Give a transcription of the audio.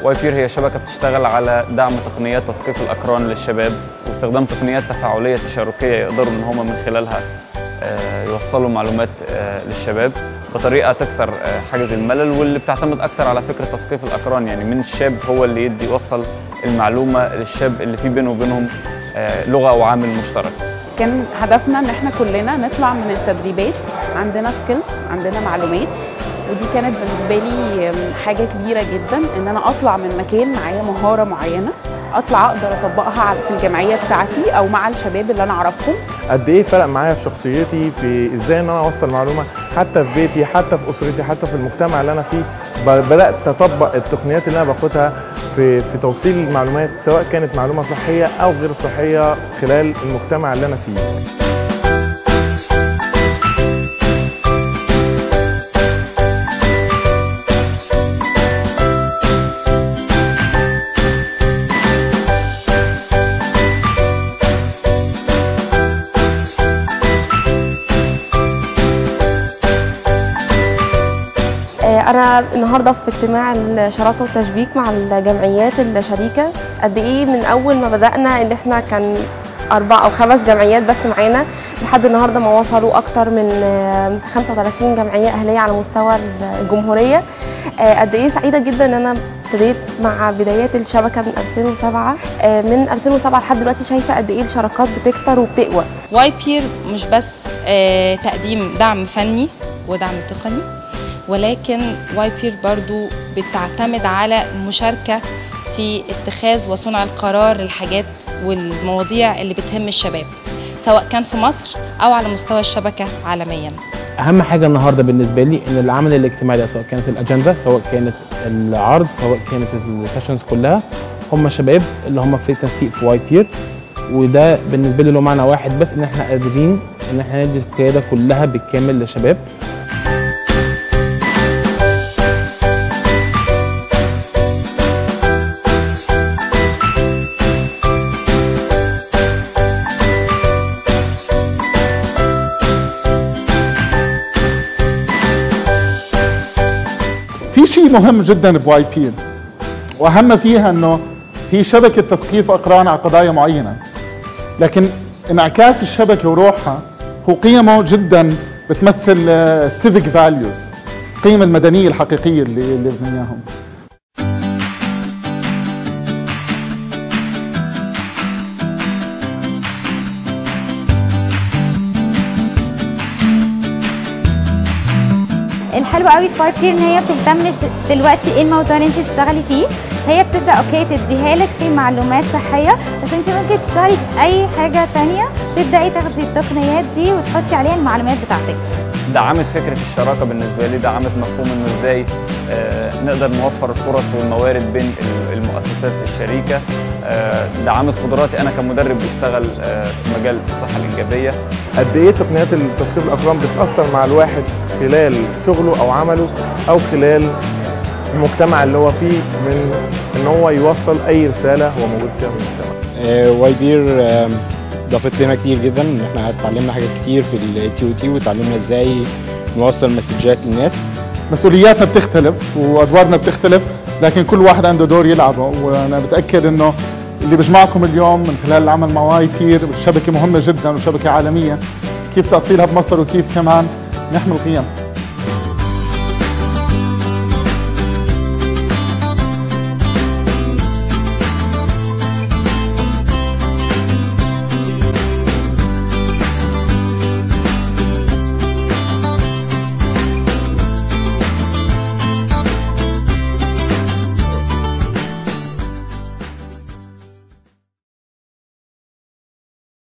واي بير هي شبكة بتشتغل على دعم تقنيات تثقيف الأقران للشباب واستخدام تقنيات تفاعلية تشاركية يقدروا إن هم من خلالها آه، يوصلوا معلومات آه، للشباب بطريقة تكسر آه، حاجز الملل واللي بتعتمد أكتر على فكرة تثقيف الأقران يعني من الشاب هو اللي يدي يوصل المعلومة للشاب اللي في بينه وبينهم آه، لغة أو عامل مشترك كان هدفنا ان احنا كلنا نطلع من التدريبات عندنا سكيلز عندنا معلومات ودي كانت بالنسبه لي حاجه كبيره جدا ان انا اطلع من مكان معايا مهاره معينه اطلع اقدر اطبقها على- في الجمعيه بتاعتي او مع الشباب اللي انا اعرفهم قد ايه فرق معايا في شخصيتي في ازاي ان انا اوصل معلومه حتى في بيتي حتى في اسرتي حتى في المجتمع اللي انا فيه ب- بدات اطبق التقنيات اللي انا باخدها في في توصيل المعلومات سواء كانت معلومه صحيه او غير صحيه خلال المجتمع اللي انا فيه آه، أنا النهاردة في اجتماع الشراكة والتشبيك مع الجمعيات الشريكة قد إيه من أول ما بدأنا إن إحنا كان أربع أو خمس جمعيات بس معانا لحد النهاردة ما وصلوا أكتر من آه، 35 جمعية أهلية على مستوى الجمهورية آه، قد إيه سعيدة جدا إن أنا ابتديت مع بدايات الشبكة من 2007 آه، من 2007 لحد دلوقتي شايفة قد إيه الشراكات بتكتر وبتقوى واي بير مش بس آه، تقديم دعم فني ودعم تقني ولكن واي بير برضو بتعتمد على مشاركة في اتخاذ وصنع القرار للحاجات والمواضيع اللي بتهم الشباب سواء كان في مصر أو على مستوى الشبكة عالميا اهم حاجه النهارده بالنسبه لي ان العمل الاجتماعي ده سواء كانت الاجنده سواء كانت العرض سواء كانت السيشنز كلها هم شباب اللي هم في تنسيق في واي بير وده بالنسبه لي له معنى واحد بس ان احنا قادرين ان احنا ندي القياده كلها بالكامل للشباب في شيء مهم جدا بواي بي واهم فيها انه هي شبكه تثقيف اقران على قضايا معينه لكن انعكاس الشبكه وروحها هو قيمه جدا بتمثل السيفيك فاليوز القيم المدنيه الحقيقيه اللي اللي بدنا اياهم الحلو قوي في واي بير ان هي بتهتمش دلوقتي ايه الموضوع اللي انت بتشتغلي فيه هي بتبدا اوكي تديها لك في معلومات صحيه بس انت ممكن تشتغلي في اي حاجه تانية تبداي تاخدي التقنيات دي وتحطي عليها المعلومات بتاعتك دعمت فكرة الشراكة بالنسبة لي دعمت مفهوم انه ازاي آه، نقدر نوفر الفرص والموارد بين ال- المؤسسات الشريكة آه، دعمت قدراتي انا كمدرب بيشتغل آه، في مجال الصحة الإيجابية قد ايه تقنيات التثقيف الاقران بتاثر مع الواحد خلال شغله او عمله او خلال المجتمع اللي هو فيه من ان هو يوصل اي رساله هو موجود فيها في المجتمع واي بير آم، ضافت لنا كتير جدا ان احنا اتعلمنا حاجات كتير في التي او تي وتعلمنا ازاي نوصل مسجات للناس مسؤولياتنا بتختلف وادوارنا بتختلف لكن كل واحد عنده دور يلعبه وانا بتاكد انه اللي بيجمعكم اليوم من خلال العمل مع واي بير الشبكه مهمه جدا وشبكه عالميه كيف تاصيلها بمصر وكيف كمان نحمل قيم